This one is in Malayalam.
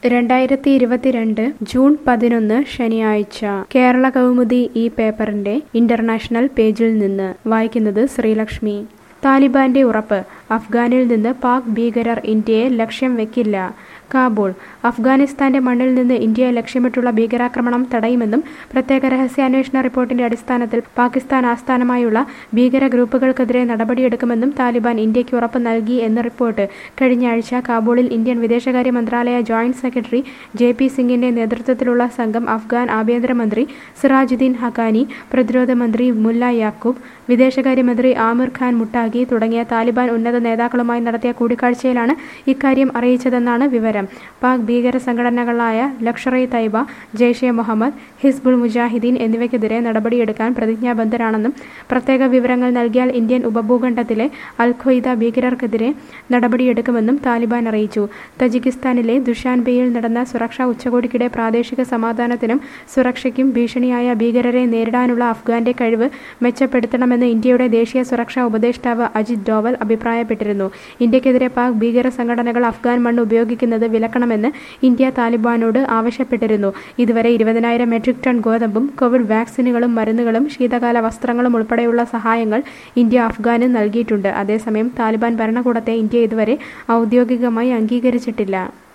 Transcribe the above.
രണ്ടായിരത്തി ഇരുപത്തിരണ്ട് ജൂൺ പതിനൊന്ന് ശനിയാഴ്ച കേരള കൗമുദി ഈ പേപ്പറിന്റെ ഇന്റർനാഷണൽ പേജിൽ നിന്ന് വായിക്കുന്നത് ശ്രീലക്ഷ്മി താലിബാന്റെ ഉറപ്പ് അഫ്ഗാനിൽ നിന്ന് പാക് ഭീകരർ ഇന്ത്യയെ ലക്ഷ്യം വെക്കില്ല കാബൂൾ അഫ്ഗാനിസ്ഥാന്റെ മണ്ണിൽ നിന്ന് ഇന്ത്യയെ ലക്ഷ്യമിട്ടുള്ള ഭീകരാക്രമണം തടയുമെന്നും പ്രത്യേക രഹസ്യാന്വേഷണ റിപ്പോർട്ടിന്റെ അടിസ്ഥാനത്തിൽ പാകിസ്ഥാൻ ആസ്ഥാനമായുള്ള ഭീകര ഗ്രൂപ്പുകൾക്കെതിരെ നടപടിയെടുക്കുമെന്നും താലിബാൻ ഇന്ത്യക്ക് ഉറപ്പ് നൽകി എന്ന റിപ്പോർട്ട് കഴിഞ്ഞ ആഴ്ച കാബൂളിൽ ഇന്ത്യൻ വിദേശകാര്യ മന്ത്രാലയ ജോയിന്റ് സെക്രട്ടറി ജെ പി സിംഗിന്റെ നേതൃത്വത്തിലുള്ള സംഘം അഫ്ഗാൻ ആഭ്യന്തരമന്ത്രി സിറാജുദ്ദീൻ ഹക്കാനി പ്രതിരോധ മന്ത്രി മുല്ല യാക്കൂബ് വിദേശകാര്യമന്ത്രി ആമിർ ഖാൻ മുട്ടാഗി തുടങ്ങിയ താലിബാൻ ഉന്നത നേതാക്കളുമായി നടത്തിയ കൂടിക്കാഴ്ചയിലാണ് ഇക്കാര്യം അറിയിച്ചതെന്നാണ് വിവരം പാക് ഭീകര സംഘടനകളായ ലഷ്കർ ഇ തൈബ ജെയ്ഷെ മുഹമ്മദ് ഹിസ്ബുൾ മുജാഹിദീൻ എന്നിവയ്ക്കെതിരെ നടപടിയെടുക്കാൻ പ്രതിജ്ഞാബദ്ധരാണെന്നും പ്രത്യേക വിവരങ്ങൾ നൽകിയാൽ ഇന്ത്യൻ ഉപഭൂഖണ്ഡത്തിലെ അൽ ഖ്വയ്ദ ഭീകരർക്കെതിരെ നടപടിയെടുക്കുമെന്നും താലിബാൻ അറിയിച്ചു തജിക്കിസ്ഥാനിലെ ദുഷാൻബെയിൽ നടന്ന സുരക്ഷാ ഉച്ചകോടിക്കിടെ പ്രാദേശിക സമാധാനത്തിനും സുരക്ഷയ്ക്കും ഭീഷണിയായ ഭീകരരെ നേരിടാനുള്ള അഫ്ഗാന്റെ കഴിവ് മെച്ചപ്പെടുത്തണമെന്ന് ഇന്ത്യയുടെ ദേശീയ സുരക്ഷാ ഉപദേഷ്ടാവ് അജിത് ഡോവൽ അഭിപ്രായപ്പെട്ടിരുന്നു ഇന്ത്യക്കെതിരെ പാക് ഭീകര സംഘടനകൾ അഫ്ഗാൻ മണ്ണ് ഉപയോഗിക്കുന്നത് വിലക്കണമെന്ന് ഇന്ത്യ താലിബാനോട് ആവശ്യപ്പെട്ടിരുന്നു ഇതുവരെ ഇരുപതിനായിരം മെട്രിക് ടൺ ഗോതമ്പും കോവിഡ് വാക്സിനുകളും മരുന്നുകളും ശീതകാല വസ്ത്രങ്ങളും ഉൾപ്പെടെയുള്ള സഹായങ്ങൾ ഇന്ത്യ അഫ്ഗാന് നൽകിയിട്ടുണ്ട് അതേസമയം താലിബാൻ ഭരണകൂടത്തെ ഇന്ത്യ ഇതുവരെ ഔദ്യോഗികമായി അംഗീകരിച്ചിട്ടില്ല